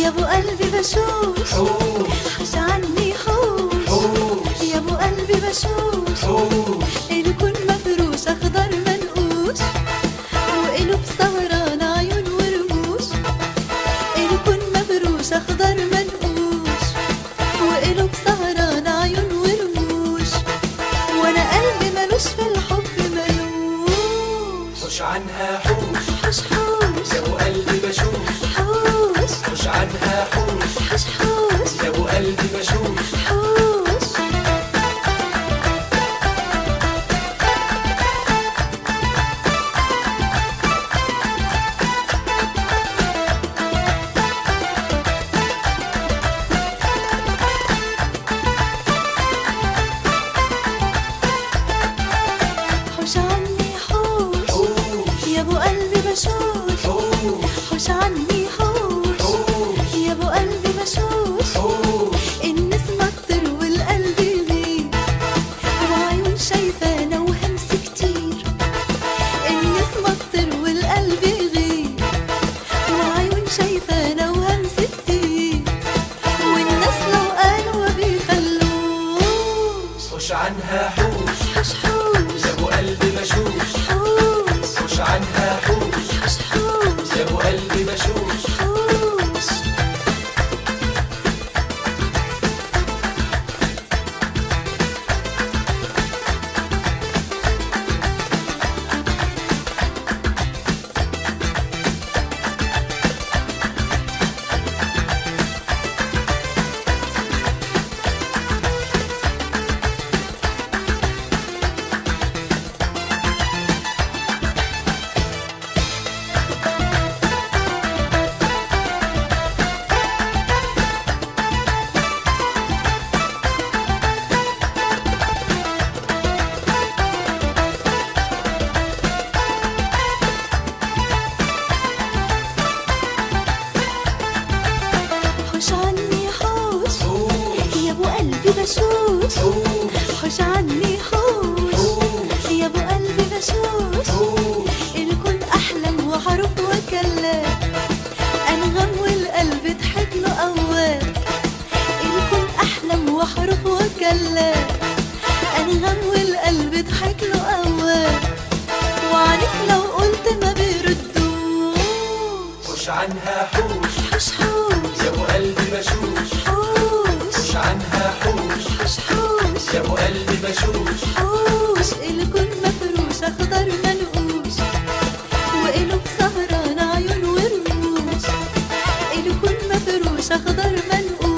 يا ابو قلبي بشوش حوش حوش عني حوش حوش يا ابو قلبي بشوش حوش الكون مفروش اخضر منقوش وقلوب سهران عيون ورموش الكون مفروش اخضر منقوش وقلوب سهران عيون ورموش وانا قلبي ملوش في الحب ملوش حوش عنها حوش حوش حوش يا ابو قلبي بشوش حوش حوش عنها حوش حوش حوش يا ابو قلبي بشوش حوش حوش عني حوش حوش يا ابو قلبي بشوش حوش حوش عني حوش حوش يا ابو قلبي بشوش حوش النسمة تطير والقلب يغيب وعيون شايفانا وهمس كتير النسمة تطير والقلب يغيب وعيون شايفانا وهمس كتير والناس لو قالوا ما بيخلوش حوش عنها حوش حوش حوش يا ابو قلبي بشوش حوش حوش عنها حوش حوش حوش يا ابو قلبي بشوش حوش حوش عني حوش حوش يا ابو قلبي بشوش حوش حوش عني حوش حوش يا ابو قلبي بشوش حوش الكون احلام وحروف وكلام انغام والقلب ضحك له اوام الكون احلام وحروف وكلام انغام والقلب ضحك له اوام وعنيك لو قلت ما بيردوش حوش عنها حوش حوش حوش يا ابو قلبي بشوش حوش حوش عنها حوش حوش حوش يا ابو قلبي بشوش حوش الكون مفروش اخضر منقوش وقلوب سهران عيون ورموش الكون مفروش اخضر منقوش